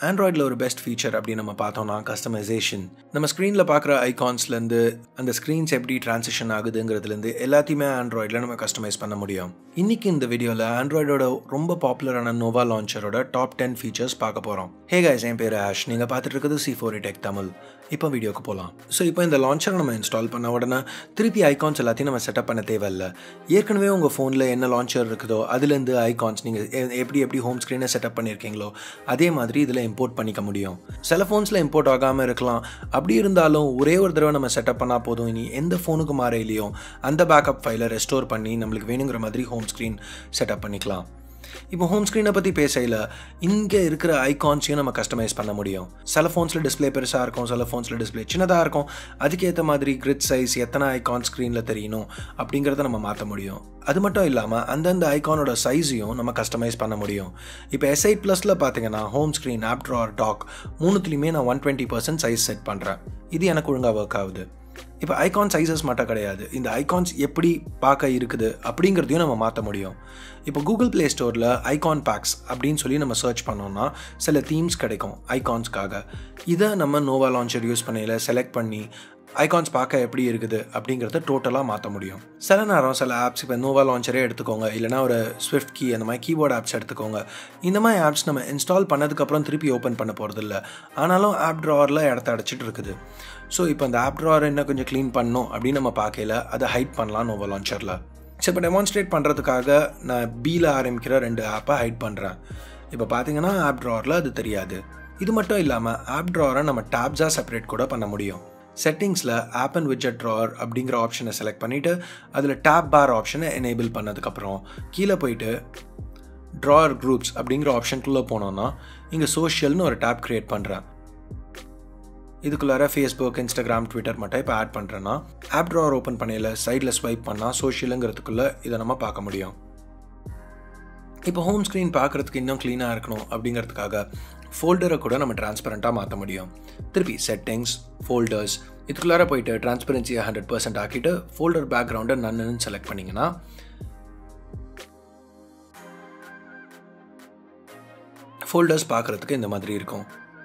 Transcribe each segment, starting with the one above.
ஆண்ட்ராய்டில் ஒரு best feature அப்படின்னு நம்ம பார்த்தோம்னா கஸ்டமைசேஷன் நம்ம ஸ்க்ரீனில் பார்க்குற ஐகான்ஸ்லேருந்து அந்த ஸ்க்ரீன்ஸ் எப்படி ட்ரான்சிஷன் ஆகுதுங்கிறதுலேருந்து எல்லாத்தையுமே ஆண்ட்ராய்டில் நம்ம கஸ்டமைஸ் பண்ண முடியும் இன்னைக்கு இந்த வீடியோவில் ஆண்ட்ராய்டோட ரொம்ப பாப்புலரான நோவா லான்ச்சரோட டாப் டென் ஃபீச்சர்ஸ் பார்க்க போகிறோம் ஹே கைஸ் என் பேர் ஆஷ் நீங்கள் பார்த்துட்டு இருக்கிறது சி ஃபோர் டெக் தமிழ் இப்போ வீடியோக்கு போகலாம் ஸோ இப்போ இந்த லான்ச்சரை நம்ம இன்ஸ்டால் பண்ண உடனே திருப்பி ஐகான்ஸ் எல்லாத்தையும் நம்ம செட்டப் பண்ண தேவையில்ல ஏற்கனவே உங்கள் ஃபோனில் என்ன லான்ச்சர் இருக்குதோ அதுலேருந்து ஐகான்ஸ் நீங்கள் எப்படி எப்படி ஹோம் ஸ்க்ரீனை செட்டப் பண்ணியிருக்கீங்களோ அதே மாதிரி இதில் இம்போர்ட் பண்ணிக்க முடியும் சில ஃபோன்ஸில் இம்போர்ட் ஆகாமல் இருக்கலாம் அப்படி இருந்தாலும் ஒரே ஒரு தடவை நம்ம செட்டப் பண்ணால் போதும் இனி எந்த ஃபோனுக்கு மாறையிலையும் அந்த பேக்கப் ஃபைலை ரெஸ்டோர் பண்ணி நம்மளுக்கு வேணுங்கிற மாதிரி ஹோம் ஸ்க்ரீன் செட்டப் பண்ணிக்கலாம் இப்போ ஹோம் ஸ்க்ரீனை பற்றி பேசையில் இங்கே இருக்கிற ஐகான்ஸையும் நம்ம கஸ்டமைஸ் பண்ண முடியும் சில ஃபோன்ஸில் டிஸ்பிளே பெருசாக இருக்கும் சில ஃபோன்ஸில் டிஸ்பிளே சின்னதாக இருக்கும் அதுக்கேற்ற மாதிரி கிரிட் சைஸ் எத்தனை ஐகான் ஸ்க்ரீனில் தெரியணும் அப்படிங்கிறத நம்ம மாற்ற முடியும் அது மட்டும் இல்லாமல் அந்தந்த ஐகானோட சைஸையும் நம்ம கஸ்டமைஸ் பண்ண முடியும் இப்போ எஸ் எயிட் ப்ளஸில் பார்த்தீங்கன்னா home screen app drawer dock மூணுத்துலேயுமே நான் one twenty percent size set பண்ணுறேன் இது எனக்கு ஒழுங்காக ஒர்க் ஆகுது இப்போ ஐகான் சைஸஸ் மட்டும் கிடையாது இந்த ஐகான்ஸ் எப்படி பார்க்க இருக்குது அப்படிங்கிறதையும் நம்ம மாற்ற முடியும் இப்போ கூகுள் ப்ளே ஸ்டோரில் ஐகான் பேக்ஸ் அப்படின்னு சொல்லி நம்ம சர்ச் பண்ணோம்னா சில தீம்ஸ் கிடைக்கும் ஐகான்ஸ்க்காக இதை நம்ம நோவா லான்ச்சர் யூஸ் பண்ணையில் செலக்ட் பண்ணி ஐகான்ஸ் பார்க்க எப்படி இருக்குது அப்படிங்கிறத டோட்டலாக மாற்ற முடியும் சில நேரம் சில ஆப்ஸ் இப்போ நோவா லான்ச்சரே எடுத்துக்கோங்க இல்லைனா ஒரு ஸ்விஃப்ட் கீ அந்த மாதிரி கீபோர்ட் ஆப்ஸ் எடுத்துக்கோங்க இந்த மாதிரி ஆப்ஸ் நம்ம இன்ஸ்டால் பண்ணதுக்கப்புறம் திருப்பி ஓப்பன் பண்ண போகிறதில்ல ஆனாலும் ஆப் ட்ராவரில் இடத்த அடைச்சிட்டு இருக்குது ஸோ இப்போ அந்த ஆப் ட்ராவர் என்ன கொஞ்சம் க்ளீன் பண்ணணும் அப்படின்னு நம்ம பார்க்கல அதை ஹைட் பண்ணலாம் நோவா லான்ச்சரில் ஸோ இப்போ டெமான்ஸ்ட்ரேட் பண்ணுறதுக்காக நான் பீல ஆரம்பிக்கிற ரெண்டு ஆப்பை ஹைட் பண்ணுறேன் இப்போ பார்த்தீங்கன்னா ஆப் ட்ராவரில் அது தெரியாது இது மட்டும் இல்லாமல் ஆப் ட்ராவரை நம்ம டேப்ஸாக செப்பரேட் கூட பண்ண முடியும் செட்டிங்ஸில் ஆப் அண்ட் விட்ஜெட் ட்ராவர் அப்படிங்கிற ஆப்ஷனை செலக்ட் பண்ணிவிட்டு அதில் டேப் பார் ஆப்ஷனை எனேபிள் பண்ணதுக்கப்புறம் கீழே போயிட்டு ட்ராவர் குரூப்ஸ் அப்படிங்கிற ஆப்ஷனுக்குள்ளே போனோன்னா இங்கே சோஷியல்னு ஒரு டேப் க்ரியேட் பண்ணுறேன் இதுக்குள்ளார ஃபேஸ்புக் இன்ஸ்டாகிராம் ட்விட்டர் மட்டும் இப்போ ஆட் பண்ணுறேன்னா ஆப் ட்ராவர் ஓப்பன் பண்ணையில் சைடில் ஸ்வைப் பண்ணால் சோஷியலுங்கிறதுக்குள்ளே இதை நம்ம பார்க்க முடியும் இப்போ ஹோம் ஸ்க்ரீன் பார்க்குறதுக்கு இன்னும் க்ளீனாக இருக்கணும் அப்படிங்கிறதுக்காக ஃபோல்டரை கூட நம்ம டிரான்ஸ்பரண்ட்டாக மாற்ற முடியும் திருப்பி செட்டிங்ஸ் ஃபோல்டர்ஸ் இதுக்குள்ளார போயிட்டு டிரான்ஸ்பரன்சியை ஹண்ட்ரட் பர்சன்ட் ஆக்கிட்டு ஃபோல்டர் பேக்ரவுண்டை நன்னு செலக்ட் பண்ணிங்கன்னா ஃபோல்டர்ஸ் பார்க்குறதுக்கு இந்த மாதிரி இருக்கும்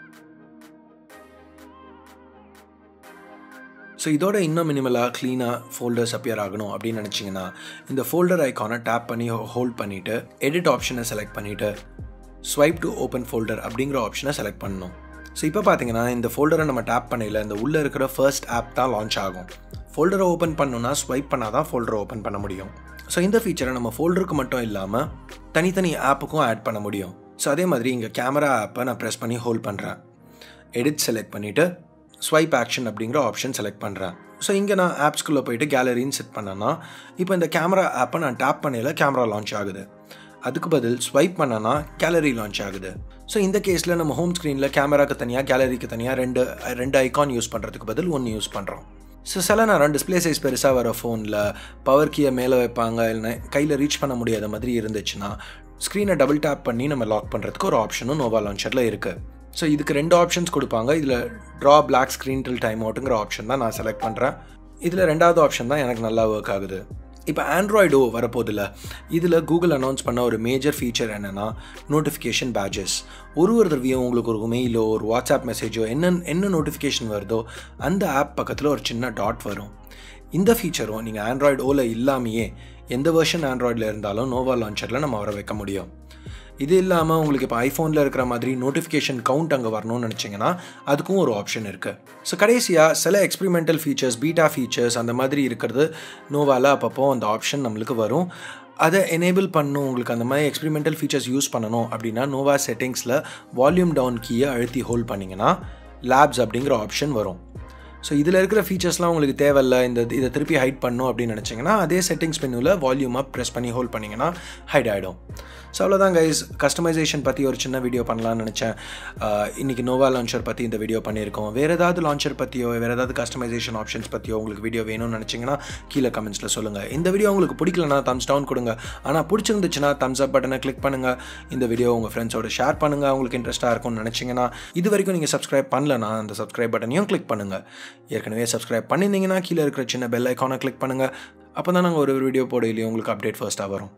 ஸோ இதோட இன்னும் மினிமலாக க்ளீனாக ஃபோல்டர்ஸ் அப்பியர் ஆகணும் அப்படின்னு நினச்சிங்கன்னா இந்த ஃபோல்டர் ஐக்கானை டேப் பண்ணி ஹோல்ட் பண்ணிவிட்டு எடிட் ஆப்ஷனை செலக்ட் பண்ணிவிட்டு ஸ்வைப் டு ஓப்பன் ஃபோல்டர் அப்படிங்கிற ஆப்ஷனை செலக்ட் பண்ணணும் ஸோ இப்போ பார்த்தீங்கன்னா இந்த ஃபோல்டரை நம்ம டேப் பண்ணையில் இந்த உள்ளே இருக்கிற ஃபர்ஸ்ட் ஆப் தான் லான்ச் ஆகும் ஃபோல்டரை ஓப்பன் பண்ணணுன்னா ஸ்வைப் பண்ணால் தான் ஃபோல்டரை ஓப்பன் பண்ண முடியும் ஸோ இந்த ஃபீச்சரை நம்ம ஃபோல்டருக்கு மட்டும் இல்லாமல் தனித்தனி ஆப்புக்கும் ஆட் பண்ண முடியும் ஸோ அதே மாதிரி இங்கே கேமரா ஆப்பை நான் ப்ரெஸ் பண்ணி ஹோல்ட் பண்ணுறேன் எடிட் செலக்ட் பண்ணிவிட்டு ஸ்வைப் ஆக்ஷன் அப்படிங்கிற ஆப்ஷன் செலக்ட் பண்ணுறேன் ஸோ இங்கே நான் ஆப்ஸ்குள்ளே போயிட்டு கேலரின்னு செட் பண்ணேன்னா இப்போ இந்த கேமரா ஆப்பை நான் டேப் பண்ணையில் கேமரா லான்ச் ஆகுது அதுக்கு பதில் ஸ்வைப் பண்ணனா கேலரி லான்ச் ஆகுது ஸோ இந்த கேஸில் நம்ம ஹோம் ஸ்க்ரீனில் கேமராக்கு தனியாக கேலரிக்கு தனியாக ரெண்டு ரெண்டு ஐக்கான் யூஸ் பண்ணுறதுக்கு பதில் ஒன்று யூஸ் பண்ணுறோம் ஸோ சில நேரம் டிஸ்பிளே சைஸ் பெருசாக வர ஃபோனில் பவர் கீயை மேலே வைப்பாங்க இல்லைன்னா கையில் ரீச் பண்ண முடியாத மாதிரி இருந்துச்சுன்னா ஸ்க்ரீனை டபுள் டேப் பண்ணி நம்ம லாக் பண்ணுறதுக்கு ஒரு ஆப்ஷனும் நோவா லான்ச்சரில் இருக்குது ஸோ இதுக்கு ரெண்டு ஆப்ஷன்ஸ் கொடுப்பாங்க இதில் draw black screen till time அவுட்டுங்கிற ஆப்ஷன் தான் நான் செலக்ட் பண்ணுறேன் இதில் ரெண்டாவது ஆப்ஷன் தான் எனக்கு நல்லா ஒர்க் ஆகுது இப்போ ஆண்ட்ராய்டோ வரப்போதில்ல இதில் கூகுள் அனௌன்ஸ் பண்ண ஒரு மேஜர் ஃபீச்சர் என்னென்னா நோட்டிஃபிகேஷன் பேஜஸ் ஒரு ஒரு தடவையும் உங்களுக்கு ஒரு மெயிலோ ஒரு வாட்ஸ்அப் மெசேஜோ என்ன என்ன நோட்டிஃபிகேஷன் வருதோ அந்த ஆப் பக்கத்தில் ஒரு சின்ன டாட் வரும் இந்த ஃபீச்சரும் நீங்கள் ஆண்ட்ராய்டு ஓவில் இல்லாமையே எந்த வெர்ஷன் ஆண்ட்ராய்டில் இருந்தாலும் நோவா லான்ச்சரில் நம்ம வர வைக்க முடியும் இது இல்லாமல் உங்களுக்கு இப்போ ஐஃபோனில் இருக்கிற மாதிரி நோட்டிஃபிகேஷன் கவுண்ட் அங்கே வரணும்னு நினச்சிங்கன்னா அதுக்கும் ஒரு ஆப்ஷன் இருக்குது ஸோ கடைசியாக சில எக்ஸ்பிரிமெண்டல் ஃபீச்சர்ஸ் பீட்டா ஃபீச்சர்ஸ் அந்த மாதிரி இருக்கிறது நோவாவில் அப்பப்போ அந்த ஆப்ஷன் நம்மளுக்கு வரும் அதை எனேபிள் பண்ணணும் உங்களுக்கு அந்த மாதிரி எக்ஸ்பிரிமெண்டல் ஃபீச்சர்ஸ் யூஸ் பண்ணணும் அப்படின்னா நோவா செட்டிங்ஸில் வால்யூம் டவுன் கீயை அழுத்தி ஹோல்ட் பண்ணிங்கன்னா லேப்ஸ் அப்படிங்கிற ஆப்ஷன் வரும் ஸோ இதில் இருக்கிற ஃபீச்சர்ஸ்லாம் உங்களுக்கு தேவையில்ல இந்த இதை திருப்பி ஹைட் பண்ணும் அப்படின்னு நினச்சிங்கன்னா அதே செட்டிங்ஸ் மெனுவில் வால்யூம் அப் ப்ரெஸ் பண்ணி ஹோல்ட் பண்ணிங்கன்னா ஹைட் ஆகிடும் ஸோ அவ்வளோதான் கைஸ் கஸ்டமைசேஷன் பற்றி ஒரு சின்ன வீடியோ பண்ணலாம்னு நினச்சேன் இன்றைக்கி நோவா லான்ச்சர் பற்றி இந்த வீடியோ பண்ணியிருக்கோம் வேறு ஏதாவது லான்ச்சர் பற்றியோ வேறு ஏதாவது கஸ்டமைசேஷன் ஆப்ஷன்ஸ் பற்றியோ உங்களுக்கு வீடியோ வேணும்னு நினச்சிங்கன்னா கீழே கமெண்ட்ஸில் சொல்லுங்கள் இந்த வீடியோ உங்களுக்கு பிடிக்கலனா தம்ஸ் டவுன் கொடுங்க ஆனால் பிடிச்சிருந்துச்சுன்னா தம்ஸ் அப் பட்டனை கிளிக் பண்ணுங்கள் இந்த வீடியோ உங்கள் ஃப்ரெண்ட்ஸோட ஷேர் பண்ணுங்கள் உங்களுக்கு இன்ட்ரெஸ்ட்டாக இருக்கும்னு நினச்சிங்கன்னா இது வரைக்கும் நீங்கள் சப்ஸ்கிரைப் பண்ணலனா அந்த சப்ஸ்கிரைப் பட்டனையும் கிளிக் பண்ணுங்கள் ஏற்கனவே சப்ஸ்கிரைப் பண்ணியிருந்தீங்கன்னா கீழே இருக்கிற சின்ன பெல் ஐக்கானை கிளிக் பண்ணுங்கள் அப்போ தான் நாங்கள் ஒரு வீடியோ போடையிலையும் உங்களுக்கு அப்டேட் ஃபர்ஸ்ட்டாக வரும்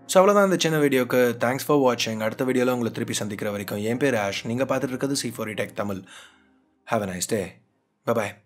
ஸோ அவ்வளோதான் இந்த சின்ன வீடியோக்கு தேங்க்ஸ் ஃபார் வாட்சிங் அடுத்த வீடியோவில் உங்களை திருப்பி சந்திக்கிற வரைக்கும் என் பேர் ஆஷ் நீங்கள் பார்த்துட்டு இருக்கிறது C four tech Tamil have a nice day bye